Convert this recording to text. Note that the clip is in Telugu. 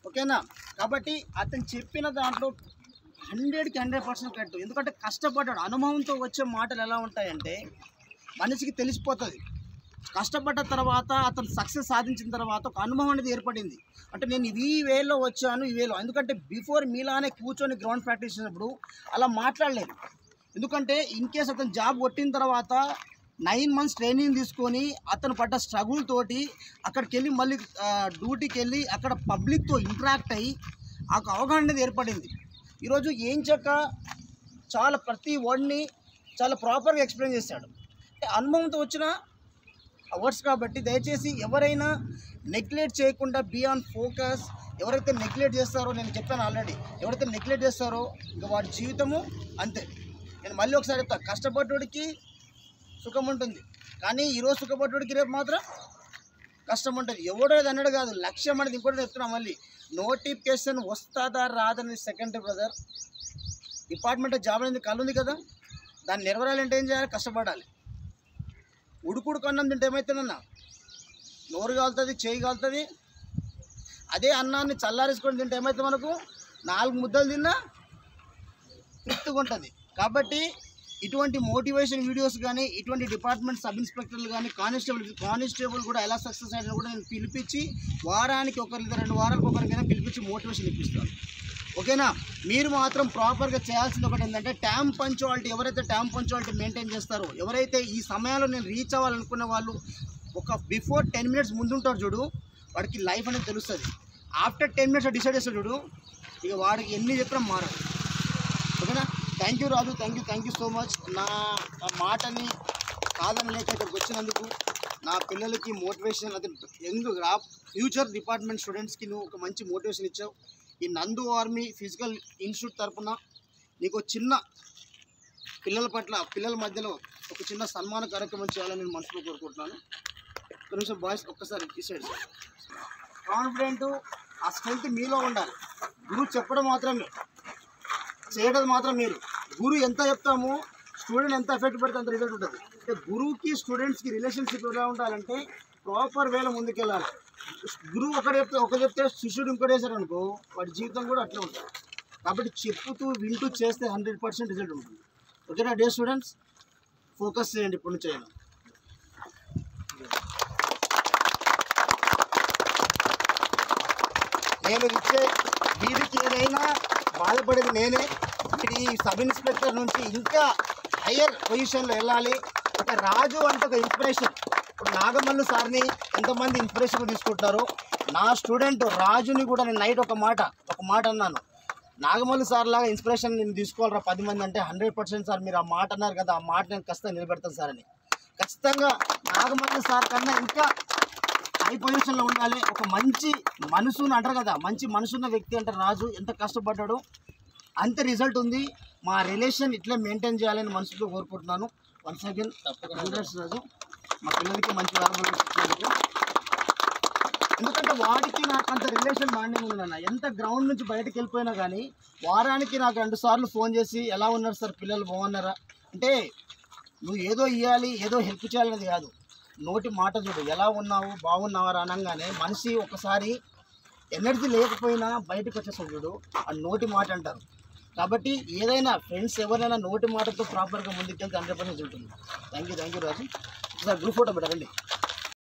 ఓకేనా కాబట్టి అతను చెప్పిన దాంట్లో హండ్రెడ్కి హండ్రెడ్ పర్సెంట్ కరెక్ట్ ఎందుకంటే కష్టపడ్డాడు అనుభవంతో వచ్చే మాటలు ఎలా ఉంటాయంటే మనిషికి తెలిసిపోతుంది కష్టపడ్డ తర్వాత అతను సక్సెస్ సాధించిన తర్వాత ఒక అనుభవం అనేది ఏర్పడింది అంటే నేను ఈ వేలో వచ్చాను ఈ వేలో ఎందుకంటే బిఫోర్ మీలానే కూర్చొని గ్రౌండ్ ప్రాక్టీస్ చేసినప్పుడు అలా మాట్లాడలేదు ఎందుకంటే ఇన్ కేస్ అతను జాబ్ కొట్టిన తర్వాత నైన్ మంత్స్ ట్రైనింగ్ తీసుకొని అతను పడ్డ స్ట్రగుల్ తోటి అక్కడికి వెళ్ళి మళ్ళీ ఆ, డ్యూటీకి వెళ్ళి అక్కడ పబ్లిక్తో ఇంటరాక్ట్ అయ్యి ఆ అవగాహన అనేది ఏర్పడింది ఈరోజు ఏం చెక్క చాలా ప్రతి వర్డ్ని చాలా ప్రాపర్గా ఎక్స్ప్లెయిన్ చేశాడు అంటే అనుభవంతో వచ్చిన అవర్స్ కాబట్టి దయచేసి ఎవరైనా నెగ్లెక్ట్ చేయకుండా బీ ఆన్ ఫోకస్ ఎవరైతే నెగ్లెక్ట్ చేస్తారో నేను చెప్పాను ఆల్రెడీ ఎవరైతే నెగ్లెక్ట్ చేస్తారో ఇంకా వాడి జీవితము అంతే నేను మళ్ళీ ఒకసారి చెప్తా కష్టపడ్డోడికి సుఖం ఉంటుంది కానీ ఈరోజు సుఖపడ్డోడికి రేపు మాత్రం కష్టం ఉంటుంది ఎవడో ఇది అన్నాడు కాదు లక్ష్యం అనేది ఇంకోటి చెప్తున్నా మళ్ళీ నోటిఫికేషన్ వస్తుందా రాదని సెకండ్ బ్రదర్ డిపార్ట్మెంట్ జాబ్ అనేది కళ్ళు ఉంది కదా దాన్ని నెరవేరాలంటే ఏం చేయాలి కష్టపడాలి ఉడుకుడు కన్నం తింటే ఏమవుతుందన్న నోరు కాలుతుంది చేయి కాలుతుంది అదే అన్నాన్ని చల్లారేసుకొని తింటే ఏమవుతుంది మనకు నాలుగు ముద్దలు తిన్నా తృప్తిగా ఉంటుంది కాబట్టి ఇటువంటి మోటివేషన్ వీడియోస్ కానీ ఇటువంటి డిపార్ట్మెంట్ సబ్ ఇన్స్పెక్టర్లు కానీ కానిస్టేబుల్ కానిస్టేబుల్ కూడా ఎలా సక్సెస్ అయ్యారో కూడా నేను పిలిపించి వారానికి ఒకరి లేదా రెండు వారాలకు ఒకరికైనా పిలిపించి మోటివేషన్ ఇప్పిస్తాను ఓకేనా మీరు మాత్రం ప్రాపర్గా చేయాల్సింది ఒకటి ఏంటంటే ట్యామ్ పంచువాలిటీ ఎవరైతే ట్యామ్ పంచువాలిటీ మెయింటైన్ చేస్తారో ఎవరైతే ఈ సమయంలో నేను రీచ్ అవ్వాలనుకున్న వాళ్ళు ఒక బిఫోర్ టెన్ మినిట్స్ ముందుంటారు చూడు వాడికి లైఫ్ అనేది తెలుస్తుంది ఆఫ్టర్ టెన్ మినిట్స్ డిసైడ్ చేస్తాడు చూడు ఇక వాడికి ఎన్ని చెప్పినా మారదు ఓకేనా thank you Raju thank you thank you so much నా ఆ మాటని కాదని లేక ఇక్కడికి వచ్చినందుకు నా పిల్లలకి మోటివేషన్ అది ఎందుకు రా ఫ్యూచర్ డిపార్ట్మెంట్ స్టూడెంట్స్కి నువ్వు ఒక మంచి మోటివేషన్ ఇచ్చావు ఈ నందు ఆర్మీ ఫిజికల్ ఇన్స్టిట్యూట్ తరపున నీకు ఒక చిన్న పిల్లల పట్ల పిల్లల మధ్యలో ఒక చిన్న సన్మాన కార్యక్రమం చేయాలని నేను మనసులో కోరుకుంటున్నాను ఒక నిమిషం బాయ్స్ ఒక్కసారి డిసైడ్ కాన్ఫిడెంట్ ఆ స్ట్రెంత్ మీలో ఉండాలి గురువు చెప్పడం మాత్రమే చేయడం మాత్రం మీరు గురువు ఎంత చెప్తామో స్టూడెంట్ ఎంత ఎఫెక్ట్ పెడితే అంత రిజల్ట్ ఉంటుంది అంటే గురువుకి స్టూడెంట్స్కి రిలేషన్షిప్ ఎలా ఉండాలంటే ప్రాపర్ వేలో ముందుకెళ్ళాలి గురువు ఒకటి చెప్తే ఒక చెప్తే శిష్యుడు ఇంకోటి వేశారు అనుకో వాడి జీవితం కూడా అట్లే ఉంటుంది కాబట్టి చెప్పుతూ వింటూ చేస్తే హండ్రెడ్ పర్సెంట్ రిజల్ట్ ఉంటుంది ఓకేనా డే స్టూడెంట్స్ ఫోకస్ చేయండి ఇప్పుడు నుంచి అయినా నేను ఇచ్చే వీరికి ఏదైనా బాధపడేది నేనే ఇప్పుడు ఈ సబ్ ఇన్స్పెక్టర్ నుంచి ఇంకా హయ్యర్ పొజిషన్లో వెళ్ళాలి ఒక రాజు అంటే ఒక ఇన్స్పిరేషన్ ఇప్పుడు నాగమల్లు సార్ని ఎంతమంది ఇన్స్పిరేషన్ తీసుకుంటున్నారు నా స్టూడెంట్ రాజుని కూడా నేను నైట్ ఒక మాట ఒక మాట అన్నాను నాగమల్లు సార్ లాగా ఇన్స్పిరేషన్ నేను తీసుకోవాలరా పది మంది అంటే హండ్రెడ్ పర్సెంట్ సార్ మీరు ఆ మాట అన్నారు కదా ఆ మాట నేను ఖచ్చితంగా నిలబెడతాను సార్ అని ఖచ్చితంగా నాగమల్లు సార్ కన్నా ఇంకా హై పొజిషన్లో ఉండాలి ఒక మంచి మనసుని అంటారు కదా మంచి మనసున్న వ్యక్తి అంటారు రాజు ఎంత కష్టపడ్డాడో అంత రిజల్ట్ ఉంది మా రిలేషన్ ఇట్లా మెయింటైన్ చేయాలని మనసులో కోరుకుంటున్నాను వన్స్ అగైన్ కంగ్రాట్స్ రాజు మా పిల్లలకి మంచి వారం ఎందుకంటే వాడికి నాకు అంత రిలేషన్ బాండింగ్ ఉంది నాన్న ఎంత గ్రౌండ్ నుంచి బయటకు వెళ్ళిపోయినా కానీ వారానికి నాకు రెండు సార్లు ఫోన్ చేసి ఎలా ఉన్నారు సార్ పిల్లలు బాగున్నారా అంటే నువ్వు ఏదో ఇవ్వాలి ఏదో హెల్ప్ చేయాలనేది కాదు నోటి మాట చూడు ఎలా ఉన్నావు బాగున్నావా అనగానే మనిషి ఒకసారి ఎనర్జీ లేకపోయినా బయటకు వచ్చేస్తాడు చూడు ఆ నోటి మాట అంటారు కాబట్టి ఏదైనా ఫ్రెండ్స్ ఎవరైనా నోటి మాటతో ప్రాపర్గా ముందుకెళ్తే హండ్రెడ్ పర్సెంట్ ఉంటుంది thank you thank you Raju ఒకసారి గ్రూప్ ఫోటో పెట్టరండి